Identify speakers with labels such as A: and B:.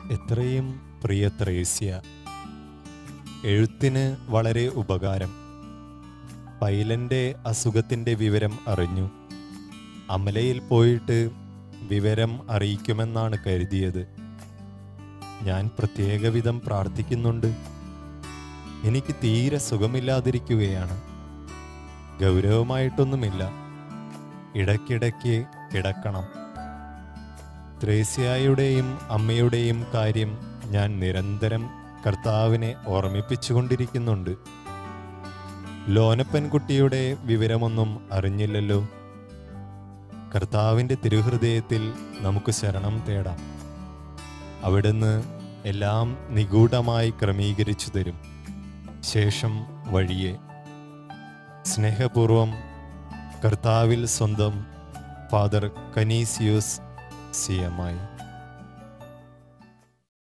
A: എത്രയും പ്രിയ ത്രേസ്യ എഴുത്തിന് വളരെ ഉപകാരം പൈലന്റെ അസുഖത്തിന്റെ വിവരം അറിഞ്ഞു അമലയിൽ പോയിട്ട് വിവരം അറിയിക്കുമെന്നാണ് കരുതിയത് ഞാൻ പ്രത്യേകവിധം പ്രാർത്ഥിക്കുന്നുണ്ട് എനിക്ക് തീരെ സുഖമില്ലാതിരിക്കുകയാണ് ഗൗരവമായിട്ടൊന്നുമില്ല ഇടയ്ക്കിടയ്ക്ക് കിടക്കണം ത്രേസ്യായുടെയും അമ്മയുടെയും കാര്യം ഞാൻ നിരന്തരം കർത്താവിനെ ഓർമ്മിപ്പിച്ചുകൊണ്ടിരിക്കുന്നുണ്ട് ലോനപ്പൻകുട്ടിയുടെ വിവരമൊന്നും അറിഞ്ഞില്ലല്ലോ കർത്താവിൻ്റെ തിരുഹൃദയത്തിൽ നമുക്ക് ശരണം തേടാം അവിടുന്ന് എല്ലാം നിഗൂഢമായി ക്രമീകരിച്ചു തരും ശേഷം വഴിയെ സ്നേഹപൂർവം കർത്താവിൽ സ്വന്തം father Canisius C M I